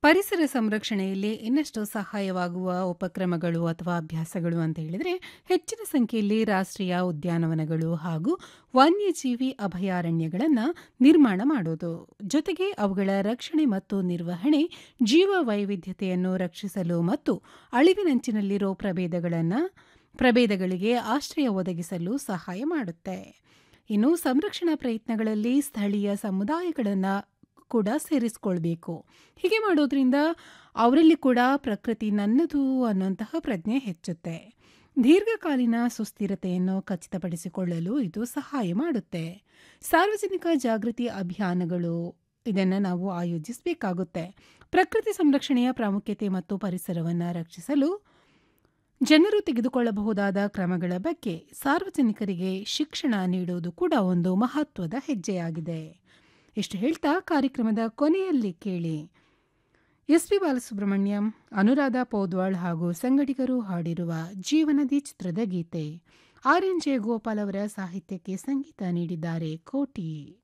ಪರಿಸರ ಸಂರಕ್ಷಣೆಯಲ್ಲಿ ಇನ್ನಷ್ಟು ಸಹಾಯವಾಗುವ ಉಪಕ್ರಮಗಳು ಅಥವಾ ಅಭ್ಯಾಸಗಳು ಅಂತ ಹೇಳಿದರೆ ಹೆಚ್ಚಿನ ಸಂಖ್ಯೆಯಲ್ಲಿ ರಾಷ್ಟ್ರೀಯ ಉದ್ಯಾನವನಗಳು ಹಾಗೂ ವನ್ಯಜೀವಿ ಅಭಯಾರಣ್ಯಗಳನ್ನು ನಿರ್ಮಾಣ ಮಾಡೋದು ಜೊತೆಗೆ ಅವುಗಳ ರಕ್ಷಣೆ ಮತ್ತು ನಿರ್ವಹಣೆ ಜೀವ ವೈವಿಧ್ಯತೆಯನ್ನು ರಕ್ಷಿಸಲು ಮತ್ತು ಅಳಿವಿನಂಚಿನಲ್ಲಿರೋ ಪ್ರಭೇದಗಳನ್ನು ಪ್ರಭೇದಗಳಿಗೆ ಆಶ್ರಯ ಒದಗಿಸಲು ಸಹಾಯ ಮಾಡುತ್ತೆ ಇನ್ನು ಸಂರಕ್ಷಣಾ ಪ್ರಯತ್ನಗಳಲ್ಲಿ ಸ್ಥಳೀಯ ಸಮುದಾಯಗಳನ್ನು ಕೂಡ ಸೇರಿಸ್ಕೊಳ್ಬೇಕು ಹೀಗೆ ಮಾಡೋದ್ರಿಂದ ಅವರಲ್ಲಿ ಕೂಡ ಪ್ರಕೃತಿ ನನ್ನದು ಅನ್ನುವಂತಹ ಪ್ರಜ್ಞೆ ಹೆಚ್ಚುತ್ತೆ ದೀರ್ಘಕಾಲೀನ ಸುಸ್ಥಿರತೆಯನ್ನು ಖಚಿತಪಡಿಸಿಕೊಳ್ಳಲು ಇದು ಸಹಾಯ ಮಾಡುತ್ತೆ ಸಾರ್ವಜನಿಕ ಜಾಗೃತಿ ಅಭಿಯಾನಗಳು ಇದನ್ನು ನಾವು ಆಯೋಜಿಸಬೇಕಾಗುತ್ತೆ ಪ್ರಕೃತಿ ಸಂರಕ್ಷಣೆಯ ಪ್ರಾಮುಖ್ಯತೆ ಮತ್ತು ಪರಿಸರವನ್ನು ರಕ್ಷಿಸಲು ಜನರು ತೆಗೆದುಕೊಳ್ಳಬಹುದಾದ ಕ್ರಮಗಳ ಬಗ್ಗೆ ಸಾರ್ವಜನಿಕರಿಗೆ ಶಿಕ್ಷಣ ನೀಡುವುದು ಕೂಡ ಒಂದು ಮಹತ್ವದ ಹೆಜ್ಜೆಯಾಗಿದೆ ಇಷ್ಟು ಹೇಳ್ತಾ ಕಾರ್ಯಕ್ರಮದ ಕೊನೆಯಲ್ಲಿ ಕೇಳಿ ಎಸ್ ಪಿ ಬಾಲಸುಬ್ರಹ್ಮಣ್ಯಂ ಅನುರಾಧ ಪೌದ್ವಾಳ್ ಹಾಗೂ ಸಂಗಡಿಗರು ಹಾಡಿರುವ ಜೀವನದಿ ಚಿತ್ರದ ಗೀತೆ ಆರ್ ಎನ್ ಜೆ ಗೋಪಾಲ್ ಅವರ ಸಾಹಿತ್ಯಕ್ಕೆ ಸಂಗೀತ ನೀಡಿದ್ದಾರೆ ಕೋಟಿ